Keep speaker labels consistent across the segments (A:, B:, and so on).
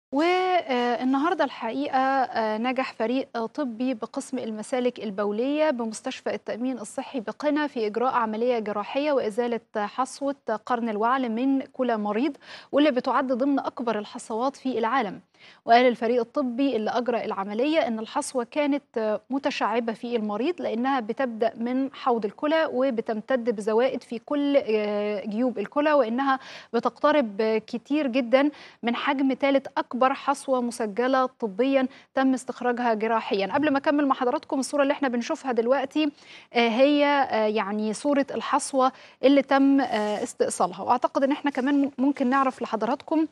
A: والنهارده الحقيقة آه، نجح فريق آه، طبي بقسم المسالك البولية بمستشفى التأمين الصحي بقنا في إجراء عملية جراحية وإزالة حصوة قرن الوعل من كلى مريض واللي بتعد ضمن أكبر الحصوات في العالم وقال الفريق الطبي اللي أجرى العملية إن الحصوة كانت آه، متشعبة في المريض لأنها بتبدأ من حوض الكلى وبتمتد بزوائد في كل آه، جيوب الكلى وإنها بتقترب آه، كتير جدا من حجم ثالث أكبر حصوة مسجلة طبيا تم استخراجها جراحيا قبل ما أكمل مع حضراتكم الصورة اللي احنا بنشوفها دلوقتي آه، هي آه، يعني صورة الحصوة اللي تم آه، استئصالها وأعتقد إن احنا كمان ممكن نعرف لحضراتكم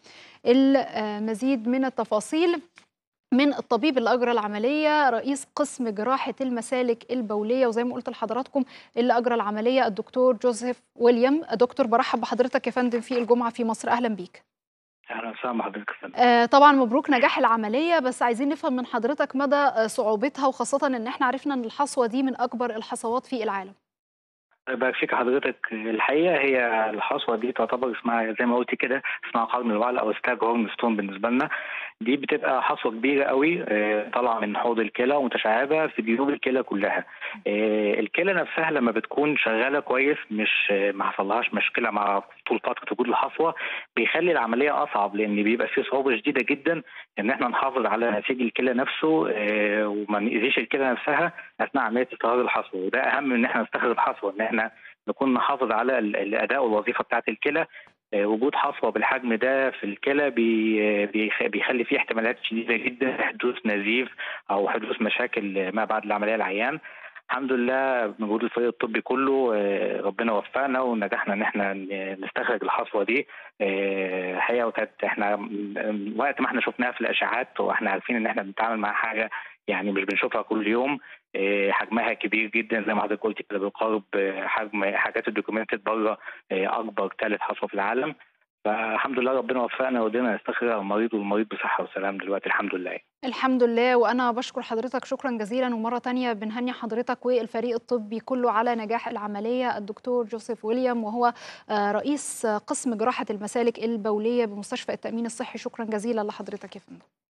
A: المزيد من التفاصيل من الطبيب اللي اجرى العمليه رئيس قسم جراحه المسالك البوليه وزي ما قلت لحضراتكم اللي اجرى العمليه الدكتور جوزيف ويليام دكتور برحب بحضرتك يا فندم في الجمعه في مصر اهلا بيك
B: اهلا وسهلا بحضرتك يا فندم
A: آه طبعا مبروك نجاح العمليه بس عايزين نفهم من حضرتك مدى آه، صعوبتها وخاصه ان احنا عرفنا ان الحصوه دي من اكبر الحصوات في العالم
B: يبارك فيك حضرتك الحقيقه هي الحصوه دي تعتبر اسمها زي ما قلت كده اسمها قرن الوعل او ستاج هورن ستون بالنسبه لنا دي بتبقى حصوه كبيره قوي آه، طالعه من حوض الكلى ومتشعبه في جيوب الكلى كلها آه، الكلى نفسها لما بتكون شغاله كويس مش آه، ما حصلهاش مشكله مع طول فتره وجود الحصوه بيخلي العمليه اصعب لان بيبقى في صعوبه شديده جدا ان احنا نحافظ على نسيج الكلى نفسه آه، وما نأذيش الكلى نفسها اثناء عمليه استخراج الحصوه وده اهم من ان احنا نستخرج الحصوه ان احنا نكون نحافظ على ال- الاداء والوظيفه بتاعه الكلى آه، وجود حصوه بالحجم ده في الكلى بي- بيخ- بيخلي فيه احتمالات شديده جدا لحدوث نزيف او حدوث مشاكل ما بعد العمليه العيان الحمد لله بمجهود الفريق الطبي كله آه، ربنا وفقنا ونجحنا ان احنا ن- نستخرج الحصوه دي آه، الحقيقه وكانت احنا م- وقت ما احنا شفناها في الاشعاعات واحنا عارفين ان احنا بنتعامل مع حاجه يعني مش بنشوفها كل يوم آه، حجمها كبير جدا زي ما حضرتك قلت كده بيقارب آه، حجم حاجات الدوكيومنتد بره آه، اكبر ثالث حصوه في العالم فالحمد لله ربنا وفقنا وقدرنا نستخرج المريض والمريض بصحه وسلام دلوقتي الحمد لله
A: الحمد لله وانا بشكر حضرتك شكرا جزيلا ومره تانية بنهني حضرتك والفريق الطبي كله على نجاح العمليه الدكتور جوزيف ويليام وهو آه، رئيس قسم جراحه المسالك البوليه بمستشفى التامين الصحي شكرا جزيلا لحضرتك يا فندم